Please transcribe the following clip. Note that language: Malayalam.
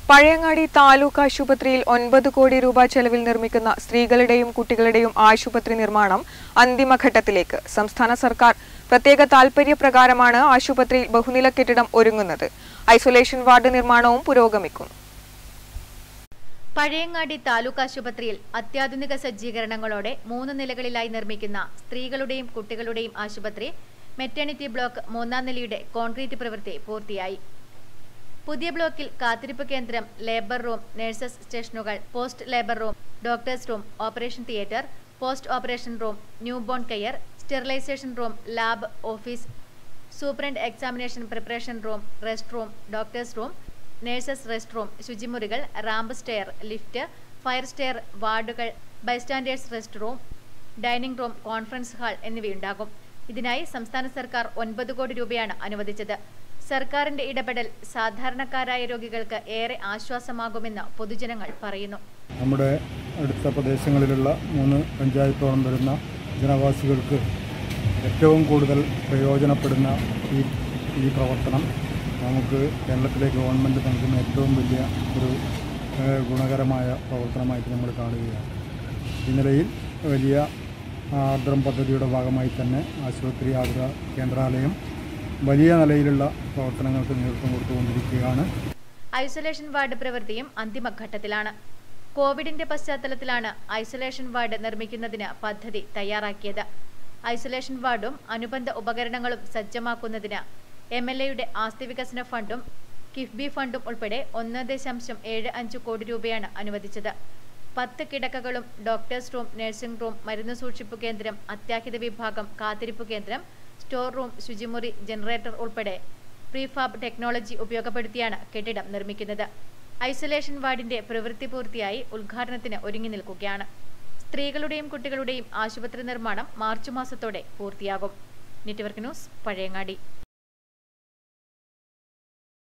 പഴയങ്ങാടി താലൂക്ക് ആശുപത്രിയിൽ ഒൻപത് കോടി രൂപ ചെലവിൽ നിർമ്മിക്കുന്ന സ്ത്രീകളുടെയും കുട്ടികളുടെയും ആശുപത്രി നിർമ്മാണം അന്തിമഘട്ടത്തിലേക്ക് സംസ്ഥാന സർക്കാർ പ്രത്യേക താൽപര്യപ്രകാരമാണ് ആശുപത്രിയിൽ ബഹുനില കെട്ടിടം ഒരുങ്ങുന്നത് ഐസൊലേഷൻ വാർഡ് നിർമ്മാണവും പുരോഗമിക്കുന്നു പഴയങ്ങാടി താലൂക്ക് ആശുപത്രിയിൽ അത്യാധുനിക സജ്ജീകരണങ്ങളോടെ മൂന്ന് നിലകളിലായി നിർമ്മിക്കുന്ന സ്ത്രീകളുടെയും കുട്ടികളുടെയും ആശുപത്രി മെറ്റേണിറ്റി ബ്ലോക്ക് മൂന്നാം നിലയുടെ കോൺക്രീറ്റ് പ്രവൃത്തി പൂർത്തിയായി പുതിയ ബ്ലോക്കിൽ കാത്തിരിപ്പ് കേന്ദ്രം ലേബർ റൂം നഴ്സസ് സ്റ്റേഷനുകൾ post labour room doctors room operation theatre post operation room new born care sterilisation room lab office superintendent examination preparation room rest room doctors room nurses rest room ശുചിമുറികൾ ramp stair lift fire stair വാർഡുകൾ bystanders rest room dining room conference hall എന്നിവയുണ്ടാകും ഇതിനായി സംസ്ഥാന സർക്കാർ ഒൻപത് കോടി രൂപയാണ് അനുവദിച്ചത് സർക്കാരിന്റെ ഇടപെടൽ സാധാരണക്കാരായ രോഗികൾക്ക് ഏറെ ആശ്വാസമാകുമെന്ന് പൊതുജനങ്ങൾ പറയുന്നു നമ്മുടെ അടുത്ത പ്രദേശങ്ങളിലുള്ള മൂന്ന് പഞ്ചായത്തോളം വരുന്ന ജനവാസികൾക്ക് ഏറ്റവും കൂടുതൽ പ്രയോജനപ്പെടുന്ന ഈ ഈ പ്രവർത്തനം നമുക്ക് കേരളത്തിലെ ഗവൺമെൻറ് നൽകുന്ന ഏറ്റവും വലിയ ഒരു ഏഹ്, ഗുണകരമായ പ്രവർത്തനമായിട്ട് നമ്മൾ കാണുകയാണ് ഈ നിലയിൽ വലിയ ആർദ്രം പദ്ധതിയുടെ ഭാഗമായി തന്നെ ആശുപത്രി ആതുര കേന്ദ്രാലയം വലിയ നിലയിലുള്ള പ്രവർത്തനങ്ങൾക്ക് നേതൃത്വം കൊടുത്തുകൊണ്ടിരിക്കുകയാണ് ഐസൊലേഷൻ വാർഡ് പ്രവൃത്തിയും അന്തിമഘട്ടത്തിലാണ് കോവിഡിന്റെ പശ്ചാത്തലത്തിലാണ് ഐസൊലേഷൻ വാർഡ് നിർമ്മിക്കുന്നതിന് പദ്ധതി തയ്യാറാക്കിയത് ഐസൊലേഷൻ വാർഡും അനുബന്ധ ഉപകരണങ്ങളും സജ്ജമാക്കുന്നതിന് എം എൽ എയുടെ ആസ്തി വികസന ഫണ്ടും കിഫ്ബി ഫണ്ടും ഉൾപ്പെടെ ഒന്ന് ദശാംശം ഏഴ് അഞ്ച് കോടി രൂപയാണ് അനുവദിച്ചത് പത്ത് കിടക്കകളും ഡോക്ടേഴ്സ് റൂം നഴ്സിംഗ് റൂം മരുന്ന് സൂക്ഷിപ്പ് കേന്ദ്രം അത്യാഹിത വിഭാഗം കാത്തിരിപ്പ് കേന്ദ്രം സ്റ്റോർ റൂം ശുചിമുറി ജനറേറ്റർ ഉൾപ്പെടെ പ്രീഫാബ് ടെക്നോളജി ഉപയോഗപ്പെടുത്തിയാണ് കെട്ടിടം നിർമ്മിക്കുന്നത് ഐസൊലേഷൻ വാർഡിന്റെ പ്രവൃത്തി പൂർത്തിയായി ഉദ്ഘാടനത്തിന് ഒരുങ്ങി നിൽക്കുകയാണ് സ്ത്രീകളുടെയും കുട്ടികളുടെയും ആശുപത്രി നിർമ്മാണം മാർച്ച് മാസത്തോടെ പൂർത്തിയാകും നെറ്റ്വർക്ക് ന്യൂസ് പഴയങ്ങാടി